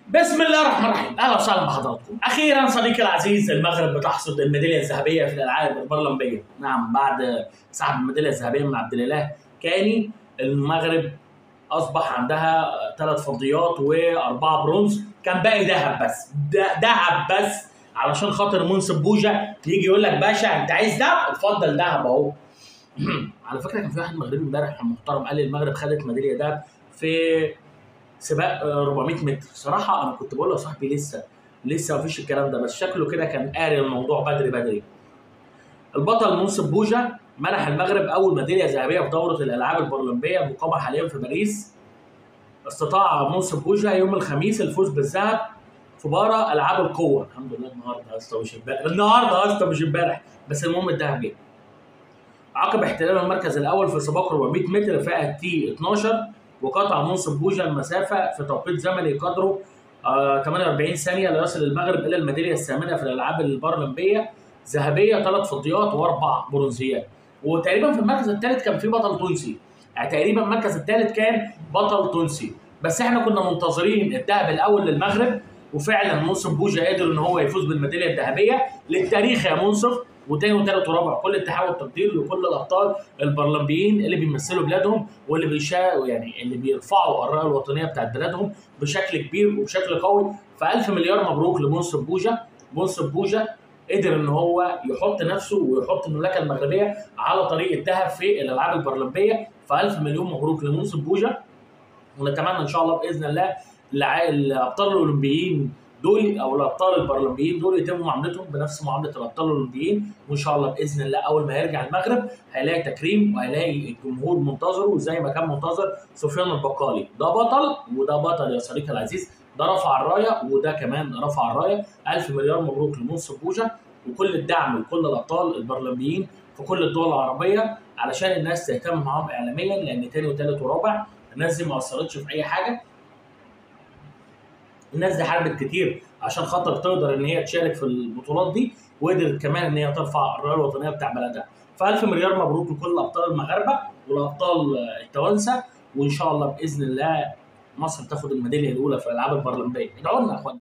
بسم الله الرحمن الرحيم اهلا وسهلا بحضراتكم اخيرا صديقي العزيز المغرب بتحصد الميداليه الذهبيه في الالعاب البارالمبيه نعم بعد سحب الميداليه الذهبيه من عبد الاله كاني المغرب اصبح عندها ثلاث فضيات واربعه برونز كان باقي ذهب بس ده- ذهب بس علشان خاطر منصف بوجا يجي يقول لك باشا انت عايز ذهب اتفضل ذهب اهو على فكره كان في واحد مغربي امبارح محترم قال لي المغرب خدت ميداليه ذهب في سباق آه، 400 متر صراحه انا كنت بقول له يا صاحبي لسه لسه مفيش الكلام ده بس شكله كده كان قاري الموضوع بدري بدري البطل منصف بوجا منح المغرب اول ميداليه ذهبيه في دوره الالعاب البارالمبيه المقامه حاليا في باريس استطاع منصف بوجا يوم الخميس الفوز بالذهب في بارا العاب القوه الحمد لله النهارده يا اسطى مش امبارح النهارده يا اسطى مش امبارح بس المهم الذهب جه عقب احتلال المركز الاول في سباق 400 متر فئه تي 12 وقطع منصف بوجا المسافه في توقيت زمني قدره آه 48 ثانيه ليصل المغرب الى الميداليه الثامنه في الالعاب البارالمبيه ذهبيه ثلاث فضيات واربع برونزيات وتقريبا في المركز الثالث كان في بطل تونسي يعني تقريبا المركز الثالث كان بطل تونسي بس احنا كنا منتظرين الذهب الاول للمغرب وفعلا منصف بوجا قدر ان هو يفوز بالميداليه الذهبيه للتاريخ يا منصف وتاني وتالت ورابع كل التحول والتقدير لكل الابطال البارالمبيين اللي بيمثلوا بلادهم واللي بيشا يعني اللي بيرفعوا الرايه الوطنيه بتاعت بلادهم بشكل كبير وبشكل قوي فالف مليار مبروك لمنصف بوجا منصف بوجا قدر ان هو يحط نفسه ويحط المملكه المغربيه على طريق الذهب في الالعاب البارالمبيه فالف مليون مبروك لمنصف بوجا ونتمنى ان شاء الله باذن الله الع- الابطال الاولمبيين دول او الابطال البارالمبيين دول يتم معاملتهم بنفس معامله الابطال الاولمبيين وان شاء الله باذن الله اول ما يرجع المغرب هيلاقي تكريم وهيلاقي الجمهور منتظره زي ما كان منتظر سفيان البقالي ده بطل وده بطل يا صديقي العزيز ده رفع الرايه وده كمان رفع الرايه الف مليار مبروك لمنصف بوجا وكل الدعم لكل الابطال البارالمبيين في كل الدول العربيه علشان الناس تهتم معاهم اعلاميا لان تاني وتالت ورابع الناس دي ما اثرتش في اي حاجه الناس دي حاربت كتير عشان خاطر تقدر ان هي تشارك في البطولات دي وقدرت كمان ان هي ترفع الرايه الوطنيه بتاع بلدها فالف مليار مبروك لكل الابطال المغاربه والابطال التوانسه وان شاء الله باذن الله مصر تاخد الميداليه الاولى في الالعاب البارالمبيه ادعوا لنا يا اخوان